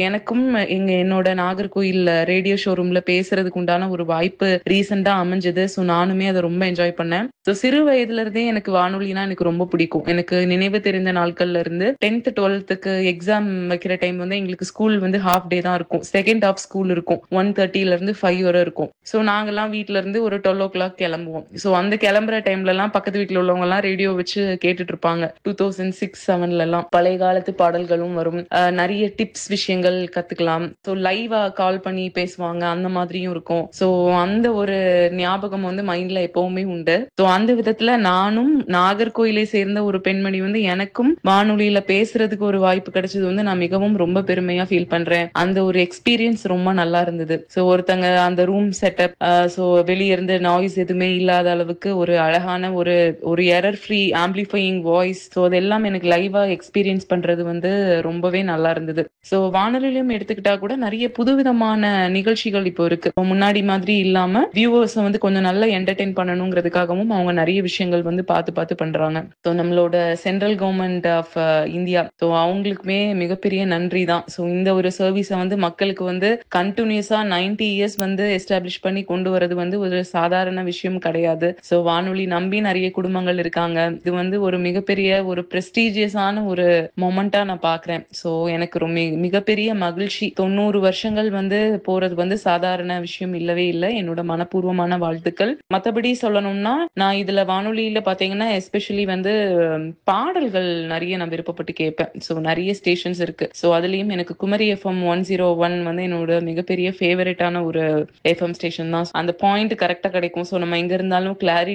எனக்கும் எங்க என்னோட நாகர்கோயில் ரேடியோ ஷோரூம்ல பேசுறதுக்கு உண்டான ஒரு வாய்ப்பு ரீசெண்டா அமைஞ்சது ஸோ நானுமே அதை ரொம்ப என்ஜாய் பண்ணேன் ஸோ சிறு வயதுல இருந்தே எனக்கு வானொலினா எனக்கு ரொம்ப பிடிக்கும் எனக்கு நினைவு தெரிந்த நாட்கள்ல இருந்து டென்த் டுவெல்த்துக்கு எக்ஸாம் வைக்கிற டைம் வந்து எங்களுக்கு ஸ்கூல் வந்து ஹாஃப் டே தான் இருக்கும் செகண்ட் ஹாஃப் ஸ்கூல் இருக்கும் ஒன் தேர்ட்டில இருந்து ஃபைவ் வரை இருக்கும் ஸோ நாங்கெல்லாம் வீட்ல இருந்து ஒரு டுவெல் ஓ கிளாக் கிளம்புவோம் ஸோ அந்த கிளம்புற டைம்ல எல்லாம் பக்கத்து வீட்டில் உள்ளவங்க எல்லாம் ரேடியோ வச்சு கேட்டுட்டு இருப்பாங்க டூ தௌசண்ட் சிக்ஸ் செவன்ல எல்லாம் பழைய காலத்து பாடல்களும் வரும் அஹ் நிறைய டிப்ஸ் விஷயங்கள் கத்துக்கலாம் ஸோ லைவா கால் பண்ணி பேசுவாங்க அந்த மாதிரியும் இருக்கும் ஸோ அந்த ஒரு ஞாபகம் வந்து மைண்ட்ல எப்பவுமே உண்டு ஸோ அந்த விதத்துல நானும் நாகர்கோயிலை சேர்ந்த ஒரு பெண்மணி வந்து எனக்கும் வானொலியில பேசுறதுக்கு ஒரு வாய்ப்பு கிடைச்சது வந்து நான் மிகவும் ரொம்ப பெருமையா ஃபீல் பண்றேன் அந்த ஒரு எக்ஸ்பீரியன்ஸ் ரொம்ப நல்லா இருந்தது ஸோ ஒருத்தங்க அந்த ரூம் செட்டப் ஸோ வெளிய இருந்து நாய்ஸ் எதுவுமே இல்லாத அளவுக்கு ஒரு அழகான ஒரு ஒரு error free amplifying voice so அதெல்லாம் எனக்கு லைவா எக்ஸ்பீரியன்ஸ் பண்றது வந்து ரொம்பவே நல்லா இருந்தது ஸோ வானொலியிலும் எடுத்துக்கிட்டா கூட நிறைய புதுவிதமான நிகழ்ச்சிகள் இப்போ இருக்கு இப்போ முன்னாடி மாதிரி இல்லாம வியூவர்ஸை வந்து கொஞ்சம் நல்லா என்டர்டெயின் பண்ணணுங்கிறதுக்காகவும் அவங்க நிறைய விஷயங்கள் வந்து பார்த்து பார்த்து பண்றாங்க ஸோ நம்மளோட central government of India so அவங்களுக்குமே மிகப்பெரிய நன்றி தான் ஸோ இந்த ஒரு சர்வீஸை வந்து மக்களுக்கு வந்து கண்டினியூஸா நைன்டி இயர்ஸ் வந்து எஸ்டாப்ளிஷ் பண்ணி கொண்டு வரது வந்து ஒரு சாதாரண விஷயம் கிடையாது ஸோ வானொலி நம்பி நிறைய குடும்பங்கள் இருக்காங்க இது வந்து ஒரு மிகப்பெரிய ஒரு பிரஸ்டீஜியஸான ஒரு மொமெண்டா நான் பாக்குறேன் ஸோ எனக்கு ரொம்ப மிகப்பெரிய மகிழ்ச்சி தொண்ணூறு வருஷங்கள் வந்து போறது வந்து சாதாரண விஷயம் இல்லவே இல்லை என்னோட மனப்பூர்வமான வாழ்த்துக்கள் மத்தபடி சொல்லணும்னா நான் இதுல வானொலியில பாத்தீங்கன்னா எஸ்பெஷலி வந்து உம், பாடல்கள் நிறைய நான் விருப்பப்பட்டு கேட்பேன் ஸோ நிறைய ஸ்டேஷன்ஸ் இருக்கு ஸோ அதுலயும் எனக்கு Kumari FM one zero one வந்து என்னோட மிகப்பெரிய ஃபேவரட்டான ஒரு எஃப்எம் ஸ்டேஷன் தான் அந்த பாயிண்ட் கரெக்டா கிடைக்கும் ஸோ நம்ம எங்க இருந்தாலும் கிளாரிட்டி